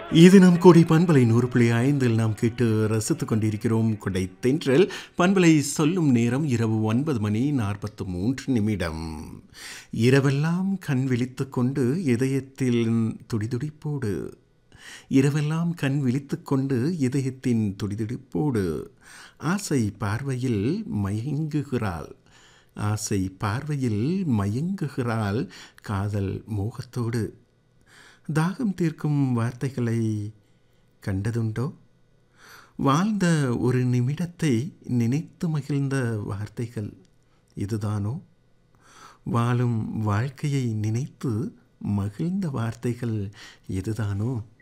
இது நம் கொடை பண்பலை நூறு புள்ளி ஐந்தில் நாம் கேட்டு ரசித்துக் கொண்டிருக்கிறோம் கொடை தென்றல் பண்பலை சொல்லும் நேரம் இரவு ஒன்பது மணி நாற்பத்து மூன்று நிமிடம் இரவெல்லாம் கண் விழித்து கொண்டு இதயத்தில் துடிதுடிப்போடு இரவெல்லாம் கண் விழித்து கொண்டு இதயத்தின் துடிதுடிப்போடு ஆசை பார்வையில் மயங்குகிறாள் ஆசை பார்வையில் மயங்குகிறாள் காதல் மோகத்தோடு தாகம் தீர்க்கும் வார்த்தைகளை கண்டதுண்டோ வாழ்ந்த ஒரு நிமிடத்தை நினைத்து மகிழ்ந்த வார்த்தைகள் இதுதானோ வாழும் வாழ்க்கையை நினைத்து மகிழ்ந்த வார்த்தைகள் இதுதானோ